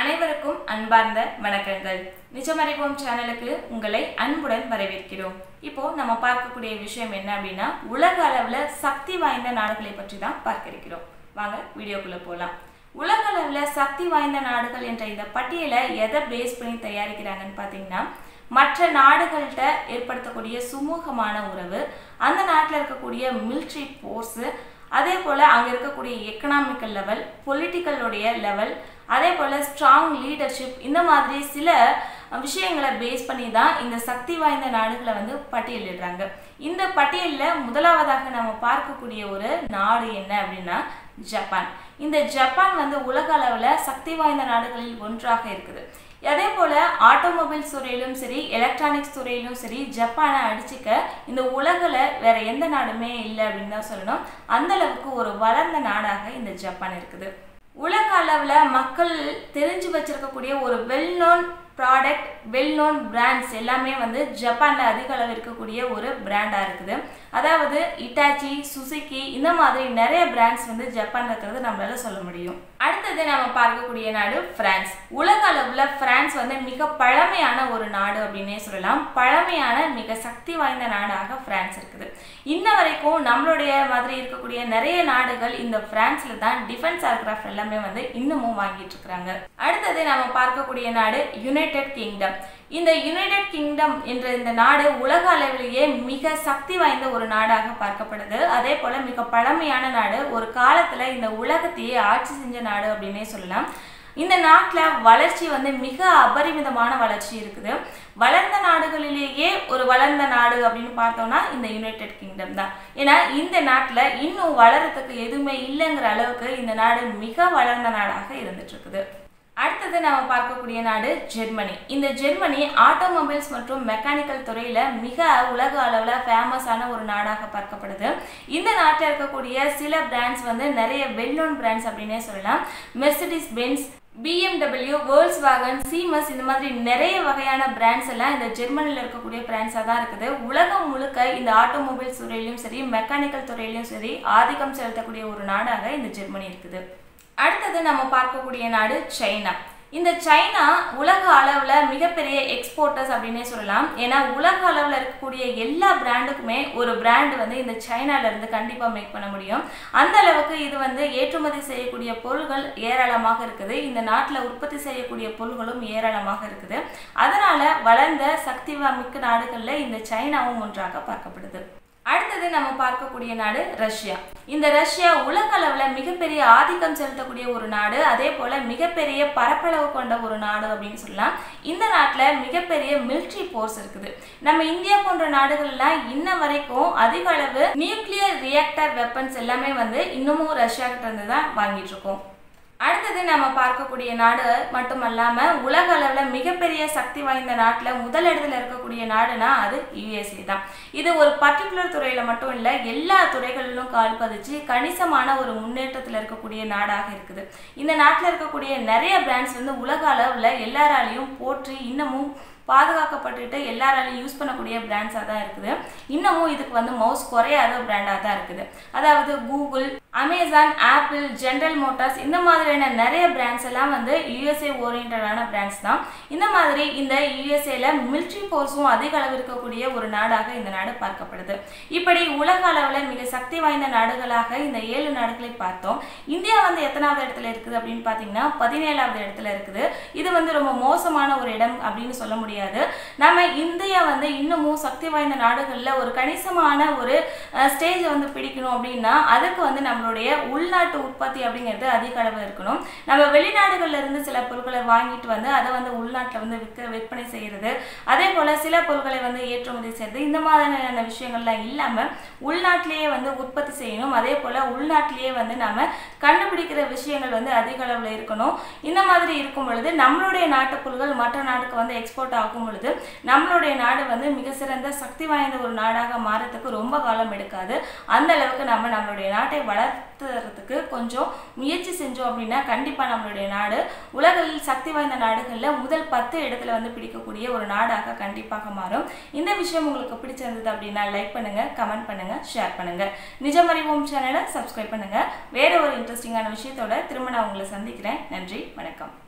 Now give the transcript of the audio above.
அனைவருக்கும் அன்பார்ந்த வணக்கங்கள் நிஜமறிவோம் சேனலுக்கு உங்களை அன்புடன் வரவேற்கிறோம் இப்போ நம்ம பார்க்கக்கூடிய விஷயம் என்ன அப்படின்னா உலக அளவுல சக்தி வாய்ந்த நாடுகளை பற்றி தான் பார்க்க இருக்கிறோம் வாங்க வீடியோக்குள்ள போலாம் உலக அளவுல சக்தி வாய்ந்த நாடுகள் என்ற இந்த பட்டியலை எதை பேஸ் பண்ணி தயாரிக்கிறாங்கன்னு பார்த்தீங்கன்னா மற்ற நாடுகள்கிட்ட ஏற்படுத்தக்கூடிய சுமூகமான உறவு அந்த நாட்டில் இருக்கக்கூடிய மிலிட்ரி ஃபோர்ஸு அதே போல் அங்கே இருக்கக்கூடிய எக்கனாமிக்கல் லெவல் பொலிட்டிக்கலுடைய லெவல் அதே போல் ஸ்ட்ராங் லீடர்ஷிப் இந்த மாதிரி சில விஷயங்களை பேஸ் பண்ணி தான் இந்த சக்தி வாய்ந்த நாடுகளை வந்து பட்டியலிடுறாங்க இந்த பட்டியலில் முதலாவதாக நம்ம பார்க்கக்கூடிய ஒரு நாடு என்ன அப்படின்னா ஜப்பான் இந்த ஜப்பான் வந்து உலக அளவில் சக்தி வாய்ந்த நாடுகளில் ஒன்றாக இருக்குது அதே போல் ஆட்டோமொபைல்ஸ் துறையிலும் சரி எலக்ட்ரானிக்ஸ் துறையிலும் சரி ஜப்பானை அடிச்சுக்க இந்த உலகில் வேற எந்த நாடுமே இல்லை அப்படின்னு தான் சொல்லணும் அந்த அளவுக்கு ஒரு வளர்ந்த நாடாக இந்த ஜப்பான் இருக்குது உலக அளவில் மக்கள் தெரிஞ்சு வச்சிருக்கக்கூடிய ஒரு well known product well known brands எல்லாமே வந்து ஜப்பானில் அதிக அளவு இருக்கக்கூடிய ஒரு பிராண்டாக இருக்குது அதாவது இட்டாச்சி சுசுக்கி இந்த மாதிரி நிறைய பிராண்ட்ஸ் வந்து ஜப்பான் இருக்கிறது நம்மளால சொல்ல முடியும் அடுத்தது நம்ம பார்க்கக்கூடிய நாடு பிரான்ஸ் உலக அளவில் பிரான்ஸ் வந்து மிக பழமையான ஒரு நாடு அப்படின்னே சொல்லலாம் பழமையான மிக சக்தி வாய்ந்த நாடாக பிரான்ஸ் இருக்குது இன்ன வரைக்கும் நம்மளுடைய மாதிரி இருக்கக்கூடிய நிறைய நாடுகள் இந்த பிரான்ஸ்ல தான் டிஃபென்ஸ் ஏர்கிராஃப்ட் எல்லாமே வந்து இன்னமும் வாங்கிட்டு இருக்கிறாங்க அடுத்தது நம்ம பார்க்கக்கூடிய நாடு யுனைடெட் கிங்டம் இந்த யுனைடெட் கிங்டம் என்ற இந்த நாடு உலக அளவிலேயே மிக சக்தி வாய்ந்த ஒரு நாடாக பார்க்கப்படுது அதே போல மிக பழமையான நாடு ஒரு காலத்துல இந்த உலகத்தையே ஆட்சி செஞ்ச நாடு அப்படின்னே சொல்லலாம் இந்த நாட்டில் வளர்ச்சி வந்து மிக அபரிமிதமான வளர்ச்சி இருக்குது வளர்ந்த நாடுகளிலேயே ஒரு வளர்ந்த நாடு அப்படின்னு பார்த்தோம்னா இந்த யுனைடெட் கிங்டம் தான் ஏன்னா இந்த நாட்டில் இன்னும் வளரத்துக்கு எதுவுமே இல்லைங்கிற அளவுக்கு இந்த நாடு மிக வளர்ந்த நாடாக இருந்துட்டு இருக்குது அடுத்தது நம்ம பார்க்கக்கூடிய நாடு ஜெர்மனி இந்த ஜெர்மனி ஆட்டோமொபைல்ஸ் மற்றும் மெக்கானிக்கல் துறையில் மிக உலக அளவில் ஃபேமஸான ஒரு நாடாக பார்க்கப்படுது இந்த நாட்டில் இருக்கக்கூடிய சில பிராண்ட்ஸ் வந்து நிறைய வெல்லோன் பிராண்ட்ஸ் அப்படின்னே சொல்லலாம் Mercedes Benz BMW Volkswagen Siemens இந்த மாதிரி நிறைய வகையான பிராண்ட்ஸ் எல்லாம் இந்த ஜெர்மனியில் இருக்கக்கூடிய பிராண்ட்ஸாக தான் இருக்குது உலகம் முழுக்க இந்த ஆட்டோமொபைல்ஸ் துறையிலையும் சரி மெக்கானிக்கல் துறையிலையும் சரி ஆதிக்கம் செலுத்தக்கூடிய ஒரு நாடாக இந்த ஜெர்மனி இருக்குது அடுத்தது நம்ம பார்க்கக்கூடிய நாடு சைனா இந்த சைனா உலக அளவில் மிகப்பெரிய எக்ஸ்போர்ட்டர்ஸ் அப்படின்னே சொல்லலாம் ஏன்னா உலக அளவில் இருக்கக்கூடிய எல்லா பிராண்டுக்குமே ஒரு பிராண்டு வந்து இந்த சைனாலேருந்து கண்டிப்பாக மேக் பண்ண முடியும் அந்த அளவுக்கு இது வந்து ஏற்றுமதி செய்யக்கூடிய பொருள்கள் ஏராளமாக இருக்குது இந்த நாட்டில் உற்பத்தி செய்யக்கூடிய பொருள்களும் ஏராளமாக இருக்குது அதனால வளர்ந்த சக்தி மிக்க நாடுகளில் இந்த சைனாவும் ஒன்றாக பார்க்கப்படுது அடுத்தது நம்ம பார்க்கக்கூடிய நாடு ரஷ்யா இந்த ரஷ்யா உலக அளவில் மிகப்பெரிய ஆதிக்கம் செலுத்தக்கூடிய ஒரு நாடு அதே போல மிகப்பெரிய பரப்பளவு கொண்ட ஒரு நாடு அப்படின்னு சொல்லலாம் இந்த நாட்டில் மிகப்பெரிய மிலிட்ரி ஃபோர்ஸ் இருக்குது நம்ம இந்தியா போன்ற நாடுகள்லாம் இன்ன வரைக்கும் அதிக அளவு நியூக்ளியர் ரியாக்டர் வெப்பன்ஸ் எல்லாமே வந்து இன்னமும் ரஷ்யா கிட்ட இருந்து தான் வாங்கிட்டு இருக்கோம் அடுத்தது நம்ம பார்க்கக்கூடிய நாடு மட்டுமல்லாமல் உலக அளவில் மிகப்பெரிய சக்தி வாய்ந்த நாட்டில் முதல் இடத்துல இருக்கக்கூடிய நாடுனா அது யுஎஸ்ஏ தான் இது ஒரு பர்டிகுலர் துறையில் மட்டும் இல்லை எல்லா துறைகளிலும் கால் பதிச்சு கணிசமான ஒரு முன்னேற்றத்தில் இருக்கக்கூடிய நாடாக இருக்குது இந்த நாட்டில் இருக்கக்கூடிய நிறைய பிராண்ட்ஸ் வந்து உலக அளவில் எல்லாராலையும் போற்றி இன்னமும் பாதுகாக்கப்பட்டுட்டு எல்லாராலையும் யூஸ் பண்ணக்கூடிய பிராண்ட்ஸாக தான் இருக்குது இன்னமும் இதுக்கு வந்து மவுஸ் குறையாத பிராண்டாக தான் இருக்குது அதாவது Google Amazon Apple General Motors இந்த மாதிரியான நிறைய பிராண்ட்ஸ் எல்லாம் வந்து யூஎஸ்ஏ ஓரியன்டான பிராண்ட்ஸ் தான் இந்த மாதிரி இந்த யூஎஸ்ஏல மிலிட்ரி ஃபோர்ஸும் அதிக அளவு இருக்கக்கூடிய ஒரு நாடாக இந்த நாடு பார்க்கப்படுது இப்படி உலக அளவில் மிக சக்தி வாய்ந்த நாடுகளாக இந்த ஏழு நாடுகளை பார்த்தோம் இந்தியா வந்து எத்தனாவது இடத்துல இருக்குது அப்படின்னு பார்த்தீங்கன்னா பதினேழாவது இடத்துல இருக்குது இது வந்து ரொம்ப மோசமான ஒரு இடம் அப்படின்னு சொல்ல முடியாது நம்ம இந்தியா வந்து இன்னமும் சக்தி வாய்ந்த நாடுகளில் ஒரு கணிசமான ஒரு ஸ்டேஜை வந்து பிடிக்கணும் அப்படின்னா அதுக்கு வந்து நம்ம நம்மளுடைய உள்நாட்டு உற்பத்தி அப்படிங்கிறது அதிக அளவு இருக்கணும் நம்ம வெளிநாடுகள்ல இருந்து சில பொருட்களை வாங்கிட்டு வந்து அதை வந்து உள்நாட்டில் வந்து விற்க விற்பனை செய்யறது அதே போல சில பொருட்களை வந்து ஏற்றுமதி செய்யறது இந்த மாதிரியான விஷயங்கள்லாம் இல்லாமல் உள்நாட்டிலேயே வந்து உற்பத்தி செய்யணும் அதே போல உள்நாட்டிலேயே வந்து நம்ம கண்டுபிடிக்கிற விஷயங்கள் வந்து அதிக அளவில் இருக்கணும் இந்த மாதிரி இருக்கும் பொழுது நம்மளுடைய நாட்டு பொருட்கள் மற்ற நாட்டுக்கு வந்து எக்ஸ்போர்ட் ஆகும் பொழுது நம்மளுடைய நாடு வந்து மிக சிறந்த சக்தி வாய்ந்த ஒரு நாடாக மாறத்துக்கு ரொம்ப காலம் எடுக்காது அந்த அளவுக்கு நம்ம நம்மளுடைய நாட்டை வளர் வளர்த்துறதுக்கு கொஞ்சம் முயற்சி செஞ்சோம் அப்படின்னா கண்டிப்பாக நம்மளுடைய நாடு உலகில் சக்தி வாய்ந்த நாடுகளில் முதல் பத்து இடத்துல வந்து பிடிக்கக்கூடிய ஒரு நாடாக கண்டிப்பாக மாறும் இந்த விஷயம் உங்களுக்கு பிடிச்சிருந்தது அப்படின்னா லைக் பண்ணுங்க கமெண்ட் பண்ணுங்க ஷேர் பண்ணுங்க நிஜமறிவோம் சேனலை சப்ஸ்கிரைப் பண்ணுங்க வேற ஒரு இன்ட்ரெஸ்டிங்கான விஷயத்தோட திரும்ப நான் உங்களை சந்திக்கிறேன் நன்றி வணக்கம்